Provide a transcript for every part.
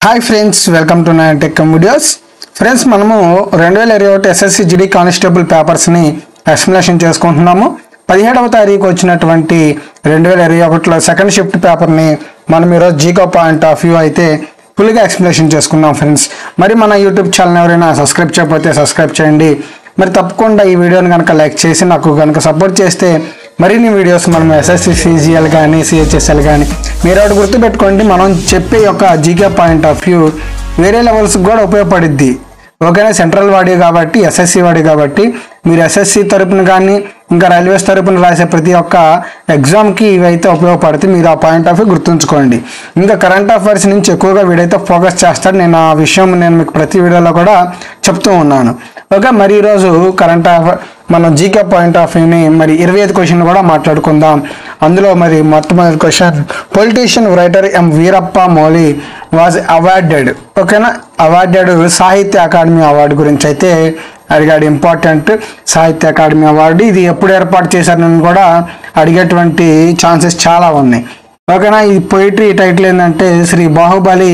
hi friends welcome to nine tech videos friends మనము రెండు వేల ఇరవై ఒకటి ఎస్ఎస్సి జిడి కానిస్టేబుల్ పేపర్స్ని ఎక్స్ప్లెనేషన్ చేసుకుంటున్నాము పదిహేడవ తారీఖు వచ్చినటువంటి రెండు వేల ఇరవై ఒకటిలో సెకండ్ షిఫ్ట్ పేపర్ని మనం ఈరోజు జీకో పాయింట్ ఆఫ్ వ్యూ అయితే ఫుల్గా ఎక్స్ప్లెనేషన్ చేసుకున్నాం ఫ్రెండ్స్ మరి మన యూట్యూబ్ ఛానల్ ఎవరైనా సబ్స్క్రైబ్ చేయకపోతే సబ్స్క్రైబ్ చేయండి మరి తప్పకుండా ఈ వీడియోని కనుక లైక్ చేసి నాకు కనుక సపోర్ట్ చేస్తే మరిన్ని వీడియోస్ మనం ఎస్ఎస్సి సిజిఎల్ కానీ సిహెచ్ఎస్ఎల్ కానీ మీరు ఒకటి గుర్తుపెట్టుకోండి మనం చెప్పే యొక్క జీకే పాయింట్ ఆఫ్ వ్యూ వేరే లెవెల్స్కి కూడా ఉపయోగపడిద్ది ఓకేనా సెంట్రల్ వాడి కాబట్టి ఎస్ఎస్సి వాడి కాబట్టి మీరు ఎస్ఎస్సి తరపున కానీ ఇంకా రైల్వేస్ తరపున రాసే ప్రతి ఒక్క ఎగ్జామ్కి ఇవైతే ఉపయోగపడితే మీరు ఆ పాయింట్ ఆఫ్ వ్యూ గుర్తుంచుకోండి ఇంకా కరెంట్ అఫైర్స్ నుంచి ఎక్కువగా వీడైతే ఫోకస్ చేస్తాడు నేను ఆ విషయం నేను మీకు ప్రతి వీడియోలో కూడా చెప్తూ ఉన్నాను ఓకే మరి ఈరోజు కరెంట్ అఫైర్ మనం జీకే పాయింట్ ఆఫ్ వ్యూని మరి ఇరవై ఐదు క్వశ్చన్ కూడా మాట్లాడుకుందాం అందులో మరి మొట్టమొదటి question politician writer M Veerappa Moily was awarded ఓకేనా అవార్డెడ్ సాహిత్య అకాడమీ అవార్డు గురించి అయితే అడిగాడు ఇంపార్టెంట్ సాహిత్య అకాడమీ అవార్డు ఇది ఎప్పుడు ఏర్పాటు చేశారని కూడా అడిగేటువంటి ఛాన్సెస్ చాలా ఉన్నాయి ఓకేనా ఈ పొయిటరీ టైటిల్ ఏంటంటే శ్రీ బాహుబలి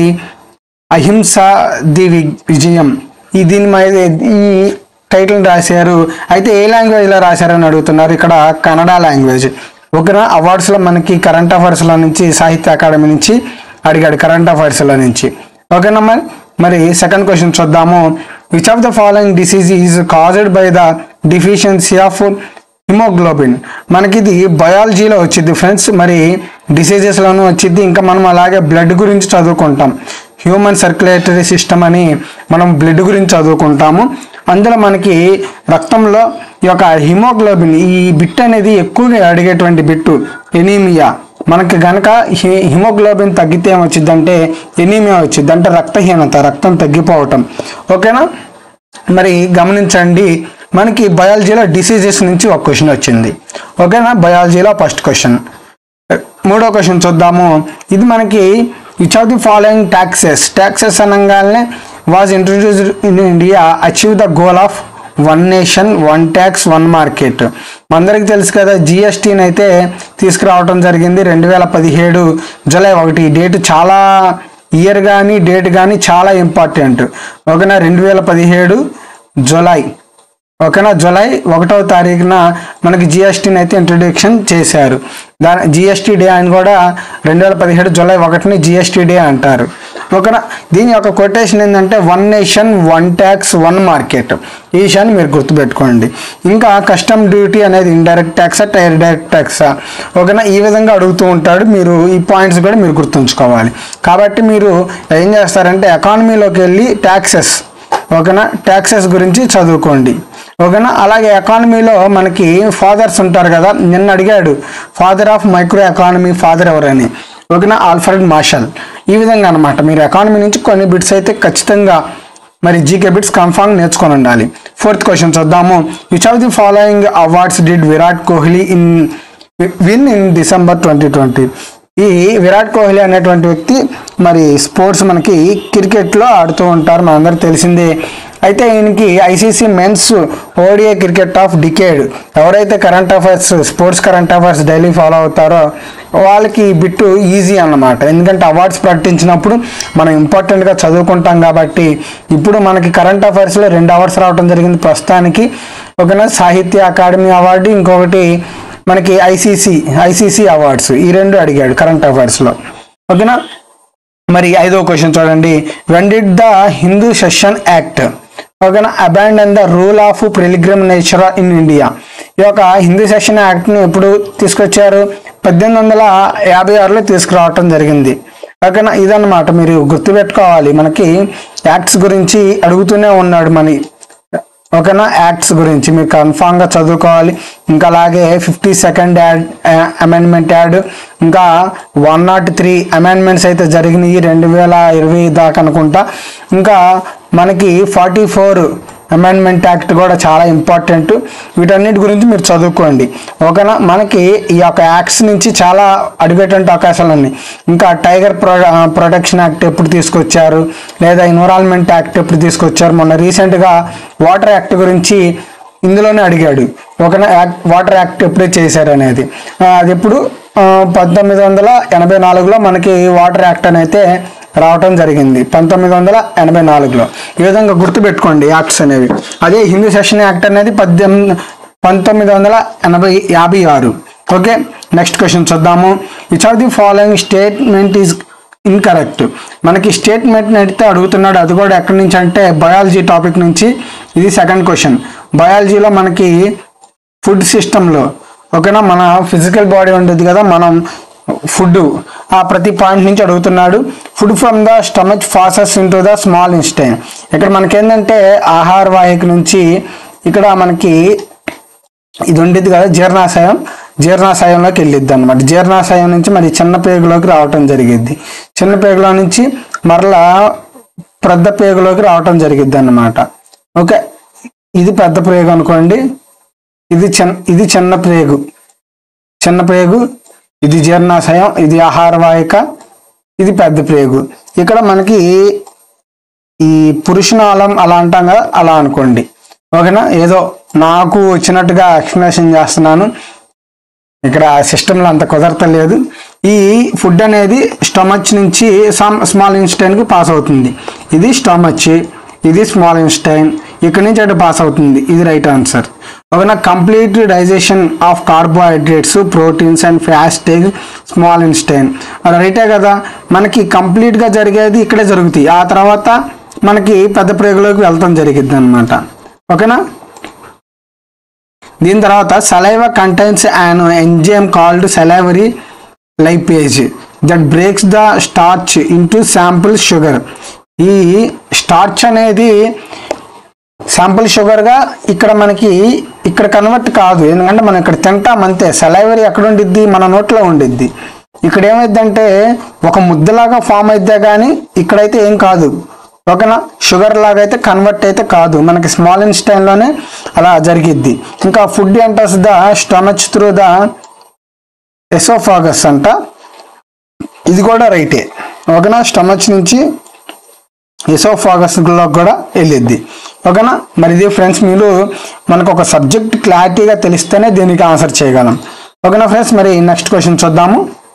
అహింస ది వి- విజయం ఈ దీని మీద ఈ టైటిల్ రాశారు అయితే ఏ లాంగ్వేజ్లో రాశారని అడుగుతున్నారు ఇక్కడ కన్నడ లాంగ్వేజ్ ఓకేనా అవార్డ్స్లో మనకి కరెంట్ అఫైర్స్లో నుంచి సాహిత్య అకాడమీ నుంచి అడిగాడు కరెంట్ అఫైర్స్లో నుంచి ఓకేనా మరి మరి సెకండ్ క్వశ్చన్ చూద్దాము which of the following disease is caused by the deficiency of haemoglobin మనకి ఇది బయాలజీలో వచ్చింది ఫ్రెండ్స్ మరి డిసీజెస్లోనూ వచ్చింది ఇంకా మనం అలాగే బ్లడ్ గురించి చదువుకుంటాం హ్యూమన్ సర్క్యులేటరీ సిస్టమ్ అని మనం బ్లడ్ గురించి చదువుకుంటాము అందులో మనకి రక్తంలో ఈ యొక్క హిమోగ్లోబిన్ ఈ బిట్ అనేది ఎక్కువగా అడిగేటువంటి బిట్టు ఎనీమియా మనకి గనక హి- హిమోగ్లోబిన్ తగ్గితే ఏమొచ్చిందంటే ఎనీమియా వచ్చింది అంటే రక్తహీనత రక్తం తగ్గిపోవటం ఓకేనా మరి గమనించండి మనకి బయాలజీలో డిసీజెస్ నుంచి ఒక క్వశ్చన్ వచ్చింది ఓకేనా బయాలజీలో ఫస్ట్ క్వశ్చన్ మూడో క్వశ్చన్ చూద్దాము ఇది మనకి which of the following taxes taxes అనగానే was introduced in India achieve the goal of one nation one tax one market అందరికీ తెలుసు కదా జిఎస్టీని అయితే తీసుకురావడం జరిగింది రెండు వేల పదిహేడు జూలై ఒకటి ఈ డేట్ చాలా ఇయర్ కానీ డేట్ కానీ చాలా ఇంపార్టెంట్ ఓకేనా రెండు వేల పదిహేడు జూలై ఓకేనా జూలై ఒకటవ తారీఖున మనకి జిఎస్టీని అయితే ఇంట్రొడక్షన్ చేశారు దాని జిఎస్టీ డే అని కూడా రెండు వేల పదిహేడు జూలై ఒకటిని జిఎస్టీ డే అంటారు ఓకేనా దీని యొక్క కొటేషన్ ఏంటంటే one nation one tax one market ఈ విషయాన్ని మీరు గుర్తుపెట్టుకోండి ఇంకా కస్టమ్ డ్యూటీ అనేది ఇండైరెక్ట్ ట్యాక్సా డైరెక్ట్ ట్యాక్సా ఓకేనా ఈ విధంగా అడుగుతూ ఉంటాడు మీరు ఈ పాయింట్స్ కూడా మీరు గుర్తుంచుకోవాలి కాబట్టి మీరు ఏం చేస్తారంటే ఎకానమీలోకి వెళ్ళి ట్యాక్సెస్ ఓకేనా ట్యాక్సెస్ గురించి చదువుకోండి ఓకేనా అలాగే ఎకానమీలో మనకి ఫాదర్స్ ఉంటారు కదా నిన్న అడిగాడు father of micro economy father ఎవరని ఓకేనా ఆల్ఫ్రెడ్ మార్షల్ ఈ విధంగా అనమాట మీరు ఎకానమీ నుంచి కొన్ని బిట్స్ అయితే ఖచ్చితంగా మరి జీకే బిట్స్ కన్ఫామ్ నేర్చుకొని ఉండాలి ఫోర్త్ క్వశ్చన్ చూద్దాము which of the following awards did Virat Kohli in win in December twenty twenty ఈ విరాట్ కోహ్లీ అనేటువంటి వ్యక్తి మరి స్పోర్ట్స్ మనకి క్రికెట్లో ఆడుతూ ఉంటారు మనందరికి తెలిసిందే అయితే ఈయనకి ICC men's ODI cricket of decade ఎవరైతే current affairs sports current affairs daily follow అవుతారో వాళ్ళకి ఈ బిట్టు ఈజీ అన్నమాట ఎందుకంటే అవార్డ్స్ ప్రకటించినప్పుడు మనం ఇంపార్టెంట్గా చదువుకుంటాం కాబట్టి ఇప్పుడు మనకి కరెంట్ అఫైర్స్లో రెండు అవార్డ్స్ రావడం జరిగింది ప్రస్తుతానికి ఒకనా సాహిత్య అకాడమీ అవార్డు ఇంకొకటి మనకి ఐసీసీ ఐసీసీ అవార్డ్స్ ఈ రెండు అడిగాడు కరెంట్ అఫైర్స్లో ఓకేనా మరి ఐదో క్వశ్చన్ చూడండి when did the Hindu succession act ఓకేనా అబాండన్ ద రూల్ ఆఫ్ ప్రిలిగ్రమ్ నేచర్ ఇన్ ఇండియా ఈ యొక్క హిందూ సెషన్ యాక్ట్ని ఎప్పుడు తీసుకొచ్చారు పద్దెనిమిది వందల యాభై ఆరులో తీసుకురావటం జరిగింది ఓకేనా ఇదన్నమాట మీరు గుర్తుపెట్టుకోవాలి మనకి యాక్ట్స్ గురించి అడుగుతూనే ఉన్నాడు మని ఓకేనా యాక్ట్స్ గురించి మీరు కన్ఫామ్గా చదువుకోవాలి ఇంకా అలాగే fifty second and amendment and ఇంకా వన్ నాట్ త్రీ అమెండ్మెంట్స్ అయితే జరిగినాయి రెండు వేల ఇరవై దాకా అనుకుంటా ఇంకా మనకి ఫార్టీ ఫోర్ అమెండ్మెంట్ యాక్ట్ కూడా చాలా ఇంపార్టెంట్ వీటన్నిటి గురించి మీరు చదువుకోండి ఓకేనా మనకి ఈ యొక్క యాక్ట్స్ నుంచి చాలా అడిగేటువంటి అవకాశాలు ఉన్నాయి ఇంకా టైగర్ ప్రొ ప్రొటెక్షన్ యాక్ట్ ఎప్పుడు తీసుకొచ్చారు లేదా ఎన్విరాన్మెంట్ యాక్ట్ ఎప్పుడు తీసుకొచ్చారు మొన్న రీసెంట్గా వాటర్ యాక్ట్ గురించి ఇందులోనే అడిగాడు ఒక వాటర్ యాక్ట్ ఎప్పుడే చేశారు అనేది ఆ, అది ఎప్పుడు ఆ, పంతొమ్మిది వందల ఎనభై నాలుగులో మనకి వాటర్ యాక్ట్ అని అయితే రావటం జరిగింది పంతొమ్మిది వందల ఎనభై నాలుగులో ఈ విధంగా గుర్తుపెట్టుకోండి యాక్ట్స్ అనేవి అదే హిందూ సెషన్ యాక్ట్ అనేది పద్దెనిమిది పంతొమ్మిది వందల ఎనభై యాభై ఆరు ఓకే నెక్స్ట్ క్వశ్చన్ చూద్దాము which are the following statement is incorrect మనకి స్టేట్మెంట్ అయితే అడుగుతున్నాడు అది కూడా ఎక్కడి నుంచి అంటే బయాలజీ టాపిక్ నుంచి ఇది సెకండ్ క్వశ్చన్ బయాలజీలో మనకి ఫుడ్ సిస్టంలో ఓకేనా మన ఫిజికల్ బాడీ ఉంటుంది కదా మనం ఫుడ్ ఆ ప్రతి పాయింట్ నుంచి అడుగుతున్నాడు food from the stomach passes into the small intestine ఇక్కడ మనకేంటంటే ఆహార వాహిక నుంచి ఇక్కడ మనకి ఇది ఉండేది కదా జీర్ణాశయం జీర్ణాశయంలోకి వెళ్ళిద్ది అనమాట జీర్ణాశయం నుంచి మరి చిన్న పేగులోకి రావటం జరిగిద్ది చిన్న పేగులో నుంచి మరలా పెద్ద పేగులోకి రావటం జరిగిద్ది అన్నమాట ఓకే ఇది పెద్ద ప్రేగు అనుకోండి ఇది చిన్న ఇది చిన్న ప్రేగు చిన్న ప్రేగు ఇది జీర్ణాశయం ఇది ఆహార వాహిక ఇది పెద్ద ప్రేగు ఇక్కడ మనకి ఈ పురుషనాళం అలా అంటాం కదా అలా అనుకోండి ఓకేనా ఏదో నాకు వచ్చినట్టుగా ఎక్స్ప్లెనేషన్ చేస్తున్నాను ఇక్కడ సిస్టంలో అంత కుదరతలేదు ఈ ఫుడ్ అనేది స్టమచ్ నుంచి సమ్ స్మాల్ ఇన్స్టైన్కి పాస్ అవుతుంది ఇది స్టమచ్ ఇది స్మాల్ ఇన్స్టైన్ ఇక్కడ నుంచి అటు పాస్ అవుతుంది ఇది రైట్ ఆన్సర్ ఓకేనా complete digestion of carbohydrates proteins and fats small intestine రైటే కదా మనకి కంప్లీట్గా జరిగేది ఇక్కడే జరుగుతాయి ఆ తర్వాత మనకి పెద్ద ప్రేగులోకి వెళ్తాం జరిగిద్ది అనమాట ఓకేనా దీని తర్వాత saliva contains an enzyme called salivary lipase that breaks the starch into simple sugar ఈ స్టార్చ్ అనేది శాంపుల్ షుగర్గా ఇక్కడ మనకి ఇక్కడ కన్వర్ట్ కాదు ఎందుకంటే మనం ఇక్కడ తింటాం అంతే సెలైవరీ ఎక్కడ ఉండిద్ది మన నోట్లో ఉండిద్ది ఇక్కడ ఏమైందంటే ఒక ముద్దలాగా ఫామ్ అయితే కానీ ఇక్కడైతే ఏం కాదు ఓకేనా షుగర్ లాగా అయితే కన్వర్ట్ అయితే కాదు మనకి స్మాల్ ఇన్స్టైన్లోనే అలా జరిగిద్ది ఇంకా food enters the stomach through the oesophagus అంట ఇది కూడా రైటే ఓకేనా స్టమచ్ నుంచి ఎసోఫాగస్లో కూడా వెళ్ళిద్ది ఓకేనా మరి ఇది ఫ్రెండ్స్ మీరు మనకు ఒక సబ్జెక్ట్ క్లారిటీగా తెలిస్తేనే దీనికి ఆన్సర్ చేయగలం ఓకేనా ఫ్రెండ్స్ మరి నెక్స్ట్ క్వశ్చన్ చూద్దాము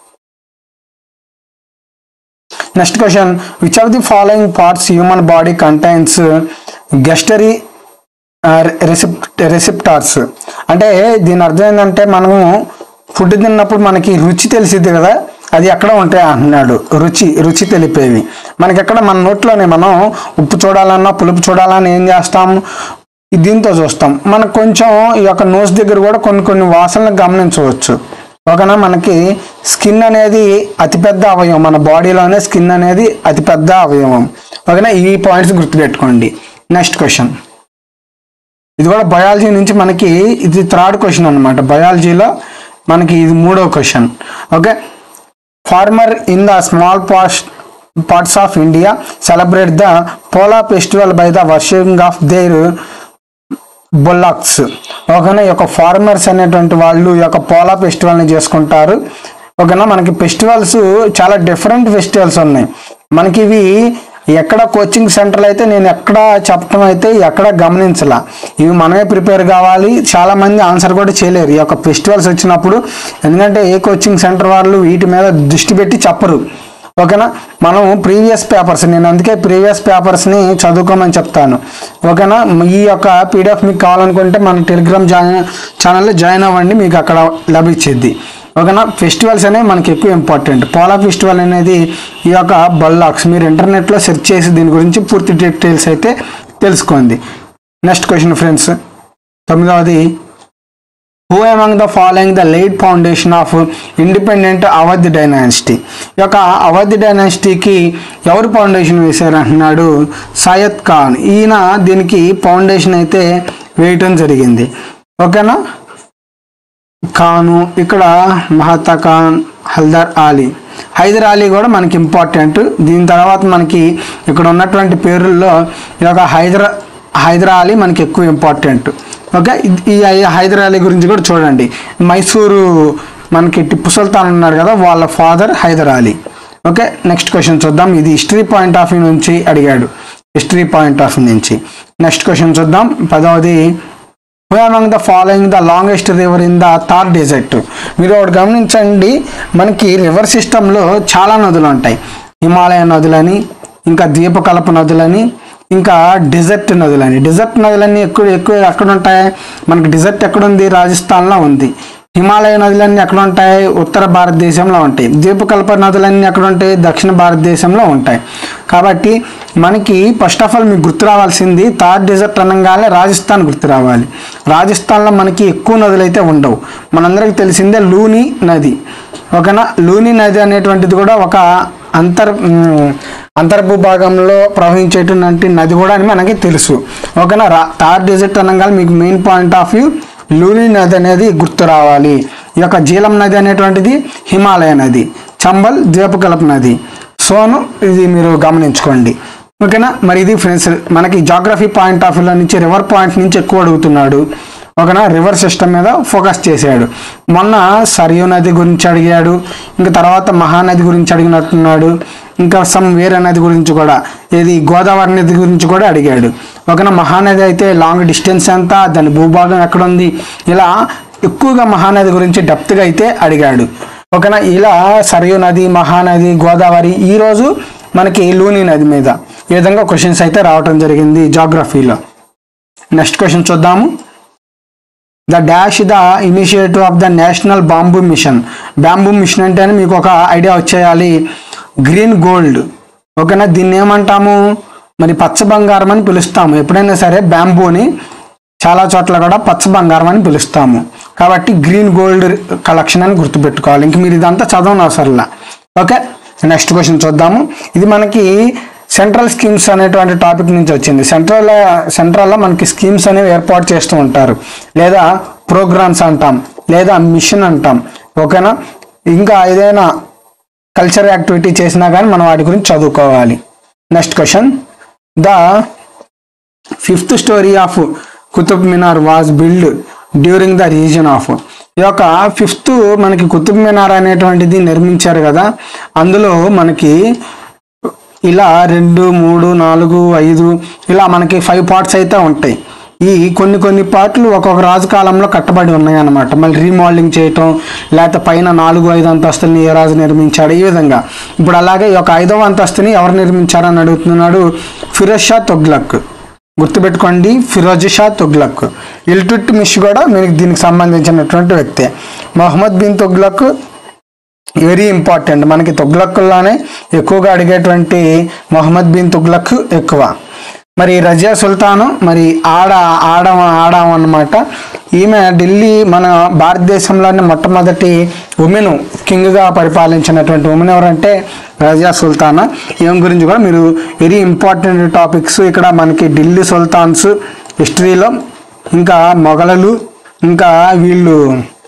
next question which of the following parts human body contains gustatory receptor receptors అంటే దీని అర్థం ఏంటంటే మనము ఫుడ్ తిన్నప్పుడు మనకి రుచి తెలిసిద్ది కదా అది ఎక్కడ ఉంటాయి అంటున్నాడు రుచి రుచి తెలిపేవి మనకి ఎక్కడ మన నోట్లోనే మనం ఉప్పు చూడాలన్నా పులుపు చూడాలన్నా ఏం చేస్తాం దీంతో చూస్తాం మనకు కొంచెం ఈ యొక్క నోస్ దగ్గర కూడా కొన్ని కొన్ని వాసనలు గమనించవచ్చు ఓకేనా మనకి స్కిన్ అనేది అతిపెద్ద అవయవం మన బాడీలోనే స్కిన్ అనేది అతిపెద్ద అవయవం ఓకేనా ఈ పాయింట్స్ గుర్తుపెట్టుకోండి నెక్స్ట్ క్వశ్చన్ ఇది కూడా బయాలజీ నుంచి మనకి ఇది థర్డ్ క్వశ్చన్ అనమాట బయాలజీలో మనకి ఇది మూడో question okay farmer in the small parts parts of India celebrate the Pola festival by the worshipping of their bullocks ఓకేనా ఈ యొక్క ఫార్మర్స్ అనేటువంటి వాళ్ళు ఈ యొక్క పోలా ఫెస్టివల్ని చేసుకుంటారు ఓకేనా మనకి ఫెస్టివల్స్ చాలా డిఫరెంట్ ఫెస్టివల్స్ ఉన్నాయి మనకి ఇవి ఎక్కడ కోచింగ్ సెంటర్లు అయితే నేను ఎక్కడ చెప్పడం అయితే ఎక్కడ గమనించలా ఇవి మనమే ప్రిపేర్ కావాలి చాలా మంది ఆన్సర్ కూడా చేయలేరు ఈ యొక్క ఫెస్టివల్స్ వచ్చినప్పుడు ఎందుకంటే ఏ కోచింగ్ సెంటర్ వాళ్ళు వీటి మీద దృష్టి పెట్టి చెప్పరు ఓకేనా మనం ప్రీవియస్ పేపర్స్ నేను అందుకే ప్రీవియస్ పేపర్స్ని చదువుకోమని చెప్తాను ఓకేనా ఈ యొక్క పీడిఎఫ్ మీకు కావాలనుకుంటే మన టెలిగ్రామ్ జాయిన్ ఛానల్లో జాయిన్ అవ్వండి మీకు అక్కడ లభించిద్ది ఓకేనా ఫెస్టివల్స్ అనేవి మనకి ఎక్కువ ఇంపార్టెంట్ పోలా ఫెస్టివల్ అనేది ఈ యొక్క బల్లాక్స్ మీరు ఇంటర్నెట్లో సెర్చ్ చేసి దీని గురించి పూర్తి డీటెయిల్స్ అయితే తెలుసుకోండి నెక్స్ట్ క్వశ్చన్ ఫ్రెండ్స్ తొమ్మిదవది who among the following the laid foundation of independent Awadh dynasty ఈ యొక్క అవధ్ డైనాసిటీకి ఎవరు ఫౌండేషన్ వేశారు అంటున్నాడు సయద్ ఖాన్ ఈయన దీనికి ఫౌండేషన్ అయితే వేయటం జరిగింది ఓకేనా ఖాను ఇక్కడ మహాతా ఖాన్ హల్దర్ అలీ హైదర్ అలీ కూడా మనకి ఇంపార్టెంట్ దీని తర్వాత మనకి ఇక్కడ ఉన్నటువంటి పేర్లలో ఈ యొక్క హైదరా హైదర్ అలీ మనకి ఎక్కువ ఇంపార్టెంట్ ఓకే ఇది- ఈ హై- హైదర్ అలీ గురించి కూడా చూడండి మైసూరు మనకి టిప్పు సుల్తాన్ ఉన్నారు కదా వాళ్ళ father Hyder Ali okay next question చూద్దాం ఇది హిస్టరీ పాయింట్ ఆఫ్ వ్యూ నుంచి అడిగాడు హిస్టరీ పాయింట్ ఆఫ్ వ్యూ నుంచి నెక్స్ట్ క్వశ్చన్ చూద్దాం పదవది who among the following the longest river in the Thar desert మీరు ఒకటి గమనించండి మనకి రివర్ సిస్టంలో చాలా నదులు ఉంటాయి హిమాలయ నదులని ఇంకా ద్వీపకల్ప నదులని ఇంకా డిజర్ట్ నదులని డిజర్ట్ నదులన్నీ ఎక్కువ ఎక్కువ ఎక్కడ ఉంటాయి మనకి డిజర్ట్ ఎక్కడ ఉంది రాజస్థాన్లో ఉంది హిమాలయ నదులన్నీ ఎక్కడ ఉంటాయి ఉత్తర భారతదేశంలో ఉంటాయి ద్వీపకల్ప నదులన్నీ ఎక్కడ ఉంటాయి దక్షిణ భారతదేశంలో ఉంటాయి కాబట్టి మనకి ఫస్ట్ ఆఫ్ ఆల్ మీకు గుర్తు రావాల్సింది థార్ డెజర్ట్ అనగానే రాజస్థాన్ గుర్తు రావాలి రాజస్థాన్లో మనకి ఎక్కువ నదులు అయితే ఉండవు మనందరికీ తెలిసిందే లూని నది ఓకేనా లూని నది అనేటువంటిది కూడా ఒక అంతర్ మ్, అంతర్భూభాగంలో ప్రవహించేటువంటి నది కూడా అని మనకి తెలుసు ఓకేనా రా థార్ డెజర్ట్ అనగానే మీకు main point of view Luni నది అనేది గుర్తు రావాలి ఈ యొక్క జీలం నది అనేటువంటిది హిమాలయ నది చంబల్ ద్వీపకల్ప నది సోను ఇది మీరు గమనించుకోండి ఓకేనా మరి ఇది ఫ్రెండ్స్ మనకి జాగ్రఫీ పాయింట్ ఆఫ్ వ్యూలో నుంచి రివర్ పాయింట్ నుంచి ఎక్కువ అడుగుతున్నాడు ఓకేనా రివర్ సిస్టమ్ మీద ఫోకస్ చేశాడు మొన్న సరియు నది గురించి అడిగాడు ఇంకా తర్వాత మహానది గురించి అడిగినట్టున్నాడు ఇంకా సమ్ వేరే నది గురించి కూడా ఏది గోదావరి నది గురించి కూడా అడిగాడు ఓకేనా మహానది అయితే లాంగ్ డిస్టెన్స్ ఎంత దాని భూభాగం ఎక్కడ ఉంది ఇలా ఎక్కువగా మహానది గురించి డెప్త్గా అయితే అడిగాడు ఓకేనా ఇలా సరియు నది మహానది గోదావరి ఈరోజు మనకి లూని నది మీద ఈ విధంగా క్వశ్చన్స్ అయితే రావటం జరిగింది జాగ్రఫీలో నెక్స్ట్ క్వశ్చన్ చూద్దాము the dash the initiative of the national bamboo mission bamboo mission అంటేనే మీకు ఒక ఐడియా వచ్చేయాలి గ్రీన్ గోల్డ్ ఓకేనా దీన్ని ఏమంటాము మరి పచ్చ బంగారం అని పిలుస్తాము ఎప్పుడైనా సరే బ్యాంబూని చాలా చోట్ల కూడా పచ్చ బంగారం అని పిలుస్తాము కాబట్టి గ్రీన్ గోల్డ్ కలెక్షన్ అని గుర్తుపెట్టుకోవాలి ఇంక మీరు ఇదంతా చదవని అవసరంలా ఓకే నెక్స్ట్ క్వశ్చన్ చూద్దాము ఇది మనకి సెంట్రల్ స్కీమ్స్ అనేటువంటి టాపిక్ నుంచి వచ్చింది సెంట్రల్ సెంట్రల్లో మనకి స్కీమ్స్ అనేవి ఏర్పాటు చేస్తూ ఉంటారు లేదా ప్రోగ్రామ్స్ అంటాం లేదా మిషన్ అంటాం ఓకేనా ఇంకా ఏదైనా కల్చర్ యాక్టివిటీ చేసినా కానీ మనం వాటి గురించి చదువుకోవాలి next question the fifth storey of Qutub Minar was build during the reason of ఈ యొక్క ఫిఫ్త్ మనకి కుతుబ్ మినార్ అనేటువంటిది నిర్మించారు కదా అందులో మనకి ఇలా రెండు మూడు నాలుగు ఐదు ఇలా మనకి ఫైవ్ పార్ట్స్ అయితే ఉంటాయి ఈ కొన్ని కొన్ని పార్ట్లు ఒక్కొక్క రాజు కాలంలో కట్టబడి ఉన్నాయి అన్నమాట మళ్ళీ రీమోడలింగ్ చేయటం లేకపోతే పైన నాలుగు ఐదు అంతస్తుని ఏ రాజు నిర్మించాడు ఈ విధంగా ఇప్పుడు అలాగే ఈ యొక్క ఐదవ అంతస్తుని ఎవరు నిర్మించారని అడుగుతున్నాడు ఫిరోజ్ షా తొగ్లక్ గుర్తుపెట్టుకోండి ఫిరోజ్ షా తుగ్లక్ ఇల్టుట్ మిష్ కూడా మీకు దీనికి సంబంధించినటువంటి వ్యక్తే మొహమ్మద్ బిన్ తుగ్లక్ వెరీ ఇంపార్టెంట్ మనకి తుగ్లక్కుల్లోనే ఎక్కువగా అడిగేటువంటి మొహమ్మద్ బిన్ తుగ్లక్ ఎక్కువ మరి రజియా సుల్తాను మరి ఆడ ఆడ ఆడాం అన్నమాట ఈమె ఢిల్లీ మన భారతదేశంలోనే మొట్టమొదటి ఉమెన్ కింగ్గా పరిపాలించినటువంటి ఉమెన్ ఎవరంటే రజియా సుల్తానా ఈమె గురించి కూడా మీరు వెరీ ఇంపార్టెంట్ టాపిక్స్ ఇక్కడ మనకి ఢిల్లీ సుల్తాన్స్ హిస్టరీలో ఇంకా మొఘలులు ఇంకా వీళ్ళు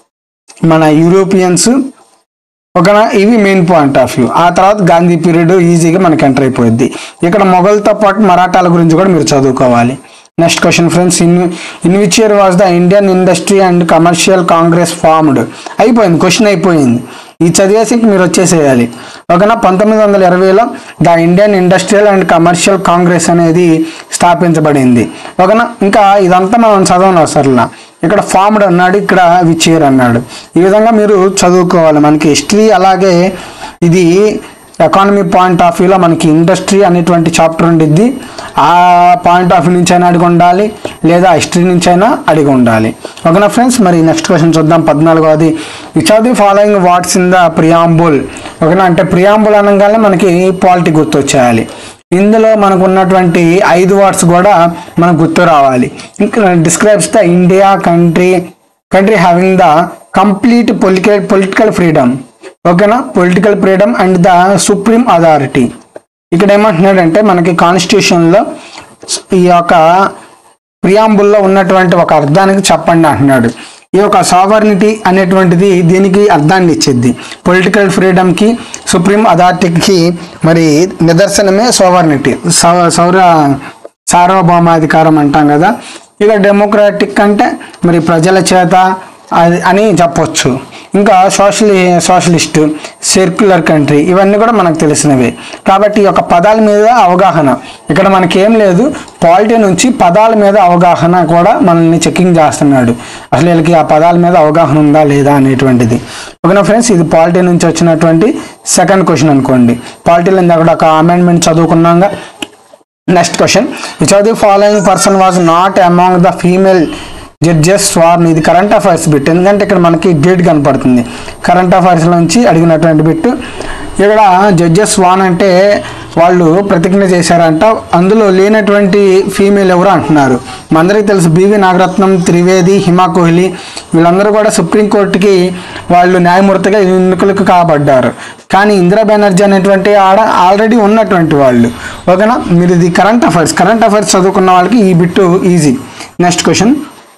మన యూరోపియన్స్ ఓకేనా ఇవి మెయిన్ పాయింట్ ఆఫ్ వ్యూ ఆ తర్వాత గాంధీ పీరియడ్ ఈజీగా మనకి ఎంటర్ అయిపోయింది ఇక్కడ మొఘల్తో పాటు మరాఠాల గురించి కూడా మీరు చదువుకోవాలి next question friends in in which year was the Indian industry and commercial congress formed అయిపోయింది క్వశ్చన్ అయిపోయింది ఈ చదివేసి ఇంక మీరు వచ్చేసేయాలి ఓకేనా పంతొమ్మిది వందల ఇరవైలో the Indian industrial and commercial congress అనేది స్థాపించబడింది ఓకేనా ఇంకా ఇదంతా మనం చదవను అవసరంలా ఇక్కడ ఫార్మ్డ్ అన్నాడు ఇక్కడ విచ్ ఇయర్ అన్నాడు ఈ విధంగా మీరు చదువుకోవాలి మనకి హిస్టరీ అలాగే ఇది ఎకానమీ పాయింట్ ఆఫ్ వ్యూలో మనకి ఇండస్ట్రీ అనేటువంటి చాప్టర్ ఉండిద్ది ఆ పాయింట్ ఆఫ్ వ్యూ నుంచి అయినా అడిగి ఉండాలి లేదా హిస్టరీ నుంచి అయినా అడిగి ఉండాలి ఓకేనా ఫ్రెండ్స్ మరి నెక్స్ట్ క్వశ్చన్ చూద్దాం పద్నాలుగోది which of the following what's in the preamble ఓకేనా అంటే ప్రియాంబుల్ అనగానే మనకి పాలిటీ గుర్తొచ్చేయాలి ఇందులో మనకు ఉన్నటువంటి ఐదు వర్డ్స్ కూడా మనకు గుర్తు రావాలి ఇంకా describes the India country country having the complete political political freedom ఓకేనా political freedom and the supreme authority ఇక్కడ ఏమంటున్నాడంటే మనకి కాన్స్టిట్యూషన్లో ఈ యొక్క ప్రియాంబుల్లో ఉన్నటువంటి ఒక అర్థానికి చెప్పండి అంటున్నాడు ఈ యొక్క సావర్నిటీ అనేటువంటిది దీనికి అర్థాన్ని ఇచ్చింది పొలిటికల్ ఫ్రీడమ్కి సుప్రీం అథారిటీకి మరి నిదర్శనమే సోవర్నిటీ సౌర సార్వభౌమాధికారం అంటాం కదా ఇక డెమోక్రాటిక్ అంటే మరి ప్రజల చేత అది అని చెప్పొచ్చు ఇంకా సోషల్ సోషలిస్ట్ సెక్యులర్ కంట్రీ ఇవన్నీ కూడా మనకు తెలిసినవే కాబట్టి ఈ యొక్క పదాల మీద అవగాహన ఇక్కడ మనకి ఏం లేదు పాలిటీ నుంచి పదాల మీద అవగాహన కూడా మనల్ని చెకింగ్ చేస్తున్నాడు అసలు వీళ్ళకి ఆ పదాల మీద అవగాహన ఉందా లేదా అనేటువంటిది ఓకేనా ఫ్రెండ్స్ ఇది పాలిటీ నుంచి వచ్చినటువంటి సెకండ్ క్వశ్చన్ అనుకోండి పాలిటీలో ఇందాక ఒక అమెండ్మెంట్ చదువుకున్నాగా next question which of the following person was not among the female judges sworn ఇది కరెంట్ అఫైర్స్ బిట్ ఎందుకంటే ఇక్కడ మనకి డేట్ కనపడుతుంది కరెంట్ అఫైర్స్ నుంచి అడిగినటువంటి బిట్ ఇక్కడ జడ్జెస్ వాన్ అంటే వాళ్ళు ప్రతిజ్ఞ చేశారంట అందులో లేనటువంటి ఫీమేల్ ఎవరు అంటున్నారు మనందరికీ తెలుసు బివి నాగరత్నం త్రివేది హిమా కోహ్లీ వీళ్ళందరూ కూడా సుప్రీంకోర్టుకి వాళ్ళు న్యాయమూర్తిగా ఎన్నికలకు కాబడ్డారు కానీ ఇందిరా బెనర్జీ అనేటువంటి ఆడ ఆల్రెడీ ఉన్నటువంటి వాళ్ళు ఓకేనా మీరు ఇది కరెంట్ అఫైర్స్ కరెంట్ అఫైర్స్ చదువుకున్న వాళ్ళకి ఈ బిట్టు ఈజీ నెక్స్ట్ క్వశ్చన్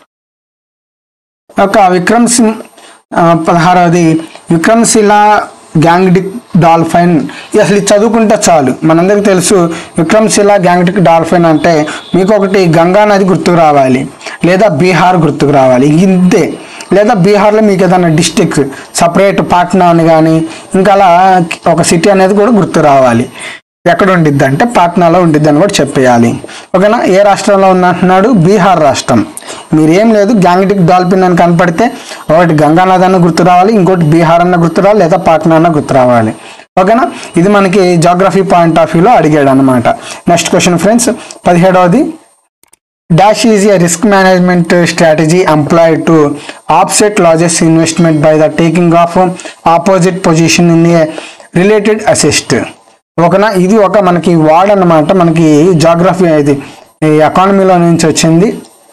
ఒక విక్రమ్ సింగ్ ఆ, పదహారవది విక్రమ్శిల గ్యాంగ్డిక్ డాల్ఫైన్ ఇది అసలు ఇది చదువుకుంటే చాలు మనందరికీ తెలుసు విక్రమ్శిల గ్యాంగ్డిక్ డాల్ఫైన్ అంటే మీకు ఒకటి గంగా నది గుర్తుకు రావాలి లేదా బీహార్ గుర్తుకు రావాలి ఇంతే లేదా బీహార్లో మీకు ఏదైనా డిస్టిక్ సపరేట్ పాట్నా అని కానీ ఇంకా అలా ఒక సిటీ అనేది కూడా గుర్తు రావాలి ఎక్కడ ఉండిద్ది అంటే పాట్నాలో ఉండిద్ది అని కూడా చెప్పేయాలి ఓకేనా ఏ రాష్ట్రంలో ఉంది అంటున్నాడు బీహార్ రాష్ట్రం మీరేం లేదు గ్యాంగ్టిక్ డాల్ఫిన్ అని కనపడితే ఒకటి గంగానది అన్న గుర్తు రావాలి ఇంకోటి బీహార్ అన్న గుర్తు రావాలి లేదా పాట్నా అన్న గుర్తు రావాలి ఓకేనా ఇది మనకి జాగ్రఫీ పాయింట్ ఆఫ్ వ్యూలో అడిగాడు అనమాట నెక్స్ట్ క్వశ్చన్ ఫ్రెండ్స్ పదిహేడవది dash is a risk management strategy employed to offset losses investment by the taking of opposite position in a related asset ఓకేనా ఇది ఒక మనకి వార్డ్ అన్నమాట మనకి జాగ్రఫీ ఇది ఎకానమీలో నుంచి వచ్చింది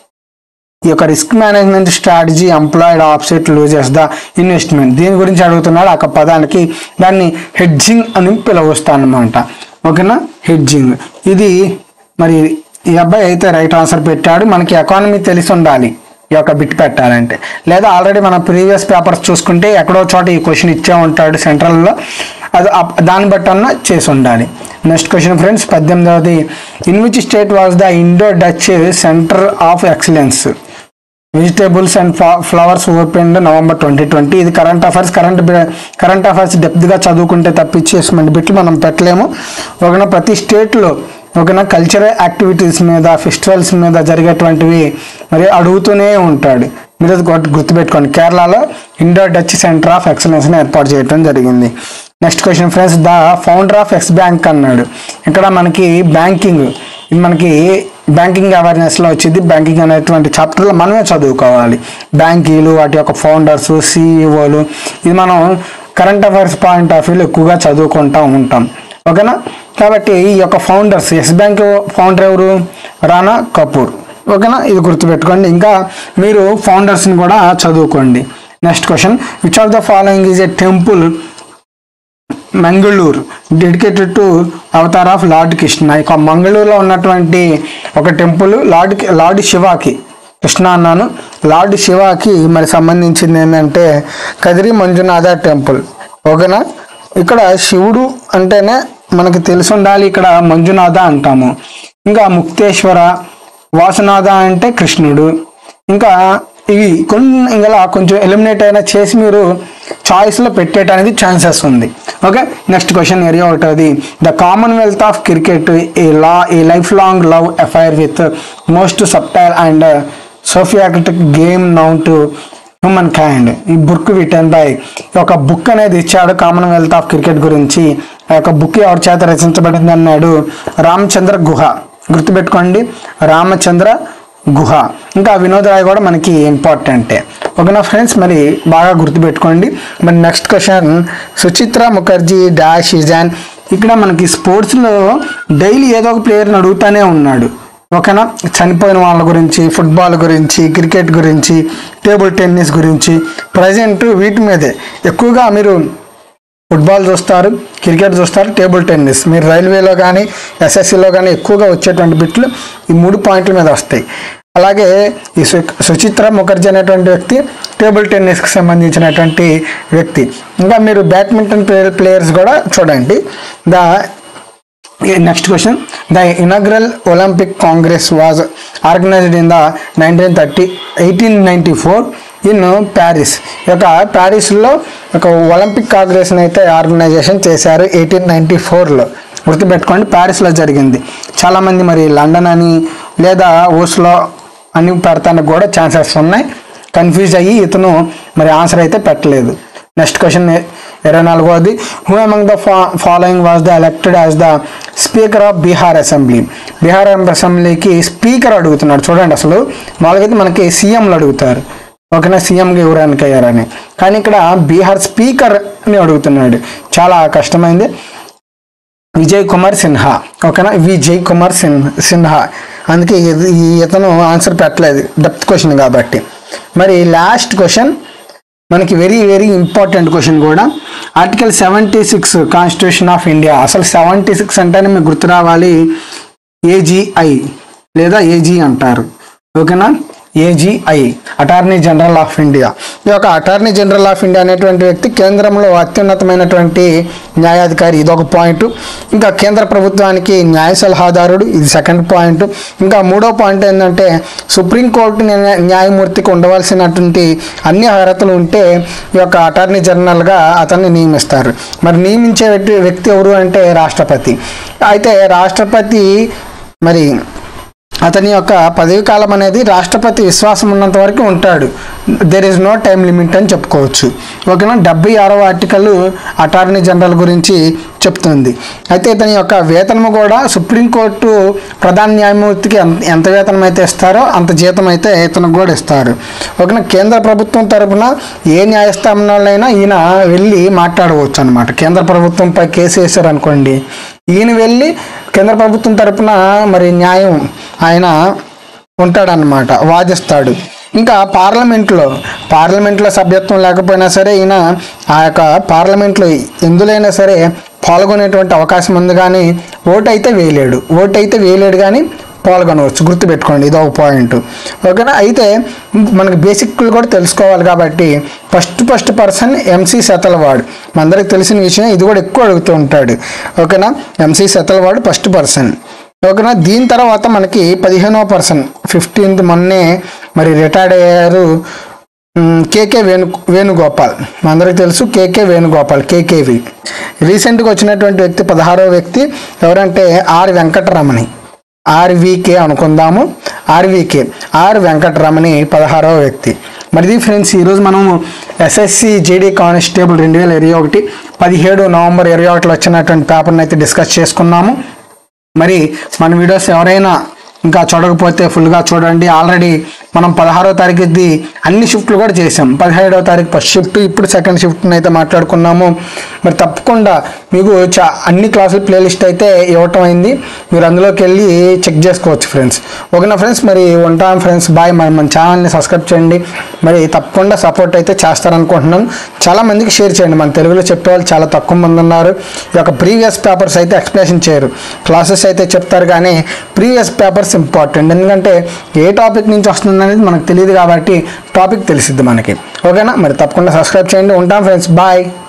ఈ యొక్క risk management strategy employed offset losses the investment దీని గురించి అడుగుతున్నాడు ఆ పదానికి దాన్ని హెడ్జింగ్ అని పిలవస్తా అనమాట ఓకేనా హెడ్జింగ్ ఇది మరి ఈ అబ్బాయి అయితే రైట్ ఆన్సర్ పెట్టాడు మనకి ఎకానమీ తెలిసి ఉండాలి ఈ యొక్క బిట్ పెట్టాలంటే లేదా ఆల్రెడీ మన ప్రీవియస్ పేపర్స్ చూసుకుంటే ఎక్కడో చోట ఈ క్వశ్చన్ ఇచ్చే ఉంటాడు సెంట్రల్లో అది అప్- దాన్ని బట్టి అన్న చేసి ఉండాలి నెక్స్ట్ క్వశ్చన్ ఫ్రెండ్స్ పద్దెనిమిదవది in which state was the Indo Dutch centre of excellence vegetables and flowers open November twenty twenty ఇది current affairs current current affairs డెప్త్గా చదువుకుంటే తప్పించేసినటువంటి బిట్లు మనం పెట్టలేము ఒకనా ప్రతి స్టేట్లో ఒకనా కల్చరల్ యాక్టివిటీస్ మీద ఫెస్టివల్స్ మీద జరిగేటువంటివి మరి అడుగుతూనే ఉంటాడు మీరు అది గుర్తు- గుర్తుపెట్టుకోండి కేరళలో ఇండో డచ్ సెంటర్ ఆఫ్ ఎక్సలెన్స్ని ఏర్పాటు చేయడం జరిగింది next question friends the founder of X bank అన్నాడు ఇక్కడ మనకి బ్యాంకింగ్ ఇది మనకి బ్యాంకింగ్ అవేర్నెస్లో వచ్చింది బ్యాంకింగ్ అనేటువంటి చాప్టర్లో మనమే చదువుకోవాలి బ్యాంకీలు వాటి యొక్క ఫౌండర్స్ సిఇఓలు ఇది మనం కరెంట్ అఫైర్స్ పాయింట్ ఆఫ్ వ్యూలో ఎక్కువగా చదువుకుంటూ ఉంటాం ఓకేనా కాబట్టి ఈ యొక్క ఫౌండర్స్ ఎస్ బ్యాంక్ ఫౌండర్ ఎవరు రానా కపూర్ ఓకేనా ఇది గుర్తుపెట్టుకోండి ఇంకా మీరు ఫౌండర్స్ని కూడా చదువుకోండి next question which of the following is a temple Mangaluru dedicated to avatar of lord Krishna ఇక మంగళూరులో ఉన్నటువంటి ఒక టెంపుల్ లార్డ్ లార్డ్ శివాకి కృష్ణ అన్నాను లార్డ్ శివాకి మరి సంబంధించింది ఏంటంటే కదిరి మంజునాథ టెంపుల్ ఓకేనా ఇక్కడ శివుడు అంటేనే మనకి తెలిసి ఉండాలి ఇక్కడ మంజునాథ అంటాము ఇంకా ముక్తేశ్వర వాసునాథ అంటే కృష్ణుడు ఇంకా ఇవి కొన్ని ఇలా కొంచెం ఎలిమినేట్ అయినా చేసి మీరు చాయిస్లో పెట్టేయడానికి ఛాన్సెస్ ఉంది ఓకే నెక్స్ట్ క్వశ్చన్ ఏరియా ఒకటది the commonwealth of cricket a la a life long love affair with most subtle and sophisticated game now to humankind ఈ బుక్ రిటర్న్ బై ఒక బుక్ అనేది ఇచ్చాడు కామన్వెల్త్ ఆఫ్ క్రికెట్ గురించి ఆ యొక్క book ఎవరి చేత రచించబడింది అన్నాడు రామచంద్ర గుహ గుర్తుపెట్టుకోండి రామచంద్ర గుహ ఇంకా వినోద్ రాయ్ కూడా మనకి ఇంపార్టెంటే ఓకేనా ఫ్రెండ్స్ మరి బాగా గుర్తుపెట్టుకోండి మరి next question Suchitra Mukherjee dash is an ఇక్కడ మనకి స్పోర్ట్స్లో డైలీ ఏదో ఒక ప్లేయర్ని అడుగుతానే ఉన్నాడు ఓకేనా చనిపోయిన వాళ్ళ గురించి ఫుట్బాల్ గురించి క్రికెట్ గురించి టేబుల్ టెన్నిస్ గురించి ప్రజెంట్ వీటి మీదే ఎక్కువగా మీరు ఫుట్బాల్ చూస్తారు క్రికెట్ చూస్తారు టేబుల్ టెన్నిస్ మీరు రైల్వేలో కానీ ఎస్ఎస్సిలో కానీ ఎక్కువగా వచ్చేటువంటి బిట్లు ఈ మూడు పాయింట్ల మీద వస్తాయి అలాగే ఈ సు- సుచిత్ర ముఖర్జీ అనేటువంటి వ్యక్తి టేబుల్ టెన్నిస్కి సంబంధించినటువంటి వ్యక్తి ఇంకా మీరు బ్యాడ్మింటన్ ప్లేయర్ ప్లేయర్స్ కూడా చూడండి the next question the inaugural Olympic congress was organised in the nineteen thirty eighteen ninety four in Paris ఈ యొక్క ప్యారిస్లో ఒక ఒలింపిక్ కాంగ్రెస్ని అయితే ఆర్గనైజేషన్ చేశారు ఎయిటీన్ నైంటీ ఫోర్లో గుర్తుపెట్టుకోండి ప్యారిస్లో జరిగింది చాలామంది మరి లండన్ అని లేదా ఓస్లో అని పెడతానికి కూడా ఛాన్సెస్ ఉన్నాయి కన్ఫ్యూజ్ అయ్యి ఇతను మరి ఆన్సర్ అయితే పెట్టలేదు నెక్స్ట్ క్వశ్చన్ ఇరవై నాలుగోది who among the following was the elected as the speaker of Bihar assembly Bihar అసెంబ్లీకి స్పీకర్ అడుగుతున్నాడు చూడండి అసలు మామూలుగా అయితే మనకి సీఎంలు అడుగుతారు ఓకేనా సీఎంగా ఎవరు ఎన్నికయ్యారని కానీ ఇక్కడ బీహార్ స్పీకర్ని అడుగుతున్నాడు చాలా కష్టమైంది విజయ్ కుమార్ సిన్హా ఓకేనా విజయ్ కుమార్ సిన్ సిన్హా అందుకే ఇది- ఈ ఇతను ఆన్సర్ పెట్టలేదు డెప్త్ క్వశ్చన్ కాబట్టి మరి లాస్ట్ క్వశ్చన్ మనకి వెరీ వెరీ ఇంపార్టెంట్ క్వశ్చన్ కూడా article seventy six constitution of India అసలు సెవెంటీ సిక్స్ అంటేనే మీకు గుర్తు రావాలి ఏజీఐ లేదా ఏజీ అంటారు ఓకేనా AGI attorney general of India ఈ యొక్క అటార్నీ జనరల్ ఆఫ్ ఇండియా అనేటువంటి వ్యక్తి కేంద్రంలో అత్యున్నతమైనటువంటి న్యాయాధికారి ఇదొక పాయింట్ ఇంకా కేంద్ర ప్రభుత్వానికి న్యాయ సలహాదారుడు ఇది సెకండ్ పాయింట్ ఇంకా మూడో పాయింట్ ఏంటంటే సుప్రీంకోర్టు న్యాయ- న్యాయమూర్తికి ఉండవలసినటువంటి అన్ని అర్హతలు ఉంటే ఈ యొక్క అటార్నీ జనరల్గా అతన్ని నియమిస్తారు మరి నియమించే వ్యక్తి- వ్యక్తి ఎవరు అంటే రాష్ట్రపతి అయితే రాష్ట్రపతి మరి అతని యొక్క పదవి కాలం అనేది రాష్ట్రపతి విశ్వాసం ఉన్నంత వరకు ఉంటాడు there is no time limit అని చెప్పుకోవచ్చు ఓకేనా డెబ్బై ఆరవ ఆర్టికల్ అటార్నీ జనరల్ గురించి చెప్తుంది అయితే ఇతని యొక్క వేతనము కూడా సుప్రీంకోర్టు ప్రధాన న్యాయమూర్తికి ఎంత ఎంత వేతనం అయితే ఇస్తారో అంత జీతం అయితే ఇతనికి కూడా ఇస్తారు ఓకేనా కేంద్ర ప్రభుత్వం తరపున ఏ న్యాయస్థానంలోనైనా ఈయన వెళ్ళి మాట్లాడవచ్చు అనమాట కేంద్ర ప్రభుత్వంపై కేసు వేశారు అనుకోండి ఈయన వెళ్ళి కేంద్ర ప్రభుత్వం తరపున మరి న్యాయం ఆయన ఉంటాడనమాట వాదిస్తాడు ఇంకా పార్లమెంట్లో పార్లమెంట్లో సభ్యత్వం లేకపోయినా సరే ఈయన ఆ యొక్క పార్లమెంట్లో ఎందులైనా సరే పాల్గొనేటువంటి అవకాశం ఉంది కానీ ఓటు అయితే వేయలేడు ఓటు అయితే వేయలేడు కానీ పాల్గొనవచ్చు గుర్తుపెట్టుకోండి ఇది ఒక పాయింట్ ఓకేనా అయితే మనకి బేసిక్లు కూడా తెలుసుకోవాలి కాబట్టి first first person MC Setalvad మనందరికి తెలిసిన విషయం ఇది కూడా ఎక్కువ అడుగుతూ ఉంటాడు ఓకేనా ఎంసీ సెతలవాడు ఫస్ట్ పర్సన్ ఓకేనా దీని తర్వాత మనకి పదిహేనవ పర్సన్ ఫిఫ్టీన్త్ మొన్నే మరి రిటైర్డ్ అయ్యారు మ్, కేకే వేణు వేణుగోపాల్ మనందరికి తెలుసు కేకే వేణుగోపాల్ కేకేవి రీసెంట్గా వచ్చినటువంటి వ్యక్తి పదహారవ వ్యక్తి ఎవరంటే ఆర్ వెంకటరమణి ఆర్వీకే అనుకుందాము ఆర్వీకే ఆర్ వెంకటరమణి పదహారవ వ్యక్తి మరి ఇది ఫ్రెండ్స్ ఈరోజు మనము ఎస్ఎస్సి జేడీ కానిస్టేబుల్ రెండు వేల ఇరవై ఒకటి పదిహేడు నవంబర్ ఇరవై ఒకటిలో వచ్చినటువంటి పేపర్ని అయితే డిస్కస్ చేసుకున్నాము మరి మన వీడియోస్ ఎవరైనా ఇంకా చూడకపోతే ఫుల్గా చూడండి ఆల్రెడీ మనం పదహారో తారీఖుది అన్ని షిఫ్ట్లు కూడా చేసాం పదిహేడవ తారీఖు ఫస్ట్ షిఫ్ట్ ఇప్పుడు సెకండ్ షిఫ్ట్ని అయితే మాట్లాడుకున్నాము మరి తప్పకుండా మీకు చా అన్ని క్లాసుల ప్లేలిస్ట్ అయితే ఇవ్వటం అయింది మీరు అందులోకి వెళ్ళి చెక్ చేసుకోవచ్చు ఫ్రెండ్స్ ఓకేనా ఫ్రెండ్స్ మరి ఉంటాం ఫ్రెండ్స్ బాయ్ మరి మన ఛానల్ని సబ్స్క్రైబ్ చేయండి మరి తప్పకుండా సపోర్ట్ అయితే చేస్తారనుకుంటున్నాం చాలా మందికి షేర్ చేయండి మన తెలుగులో చెప్పే వాళ్ళు చాలా తక్కువ మంది ఉన్నారు ఈ యొక్క ప్రీవియస్ పేపర్స్ అయితే ఎక్స్ప్లెనేషన్ చేయరు క్లాసెస్ అయితే చెప్తారు కానీ ప్రీవియస్ పేపర్స్ ఇంపార్టెంట్ ఎందుకంటే ఏ టాపిక్ నుంచి వస్తుంది అనేది మనకు తెలియదు కాబట్టి టాపిక్ తెలిసిద్ది మనకి ఓకేనా మరి తప్పకుండా సబ్స్క్రైబ్ చేయండి ఉంటాం ఫ్రెండ్స్ బాయ్